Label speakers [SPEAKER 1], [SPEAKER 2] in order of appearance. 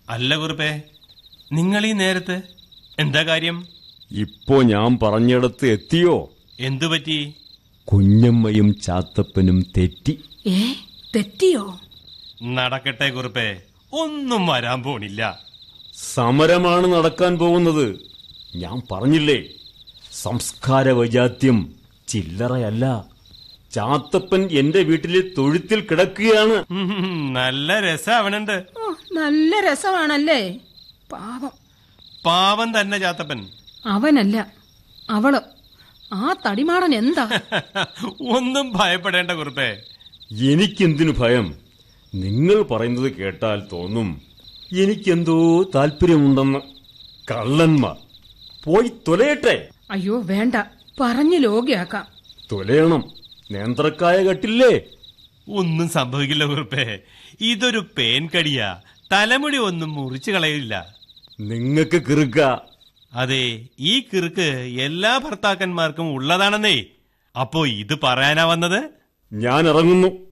[SPEAKER 1] അല്ല കുറുപ്പേ നിങ്ങൾ ഈ നേരത്ത് എന്താ കാര്യം
[SPEAKER 2] ഇപ്പോ ഞാൻ പറഞ്ഞിടത്ത് എത്തിയോ
[SPEAKER 1] എന്തു പറ്റി
[SPEAKER 2] കുഞ്ഞമ്മയും ചാത്തപ്പനും തെറ്റി
[SPEAKER 3] ഏ തെറ്റിയോ
[SPEAKER 1] നടക്കട്ടെ കുറുപ്പേ ഒന്നും വരാൻ പോണില്ല
[SPEAKER 2] സമരമാണ് നടക്കാൻ പോകുന്നത് ഞാൻ പറഞ്ഞില്ലേ സംസ്കാര വൈജാത്യം ചില്ലറയല്ല ചാത്തപ്പൻ എന്റെ വീട്ടിലെ തൊഴുത്തിൽ കിടക്കുകയാണ്
[SPEAKER 1] ഉം, നല്ല രസാവണുണ്ട്
[SPEAKER 3] ഓ നല്ല രസമാണല്ലേ പാവം
[SPEAKER 1] പാവം തന്നെ ചാത്തപ്പൻ
[SPEAKER 3] അവനല്ല അവള് ആ തടിമാടൻ എന്താ
[SPEAKER 1] ഒന്നും ഭയപ്പെടേണ്ട കുറുപ്പേ
[SPEAKER 2] എനിക്കെന്തിനു ഭയം നിങ്ങൾ പറയുന്നത് കേട്ടാൽ തോന്നും എനിക്കെന്തോ താല്പര്യമുണ്ടെന്ന് കള്ളന്മാർ പോയി തൊലയട്ടെ
[SPEAKER 3] അയ്യോ വേണ്ട പറഞ്ഞു ലോകിയാക്കാം
[SPEAKER 2] തൊലയണം നേന്ത്രക്കായ കട്ടില്ലേ
[SPEAKER 1] ഒന്നും സംഭവിക്കില്ല കുറുപ്പേ ഇതൊരു പേൻ കടിയാ തലമുടി ഒന്നും മുറിച്ചു കളയില്ല
[SPEAKER 2] നിങ്ങക്ക് കിറുക്ക
[SPEAKER 1] അതെ ഈ കിറുക്ക് എല്ലാ ഭർത്താക്കന്മാർക്കും ഉള്ളതാണെന്നേ അപ്പോ ഇത് പറയാനാ വന്നത്
[SPEAKER 2] ഞാൻ ഇറങ്ങുന്നു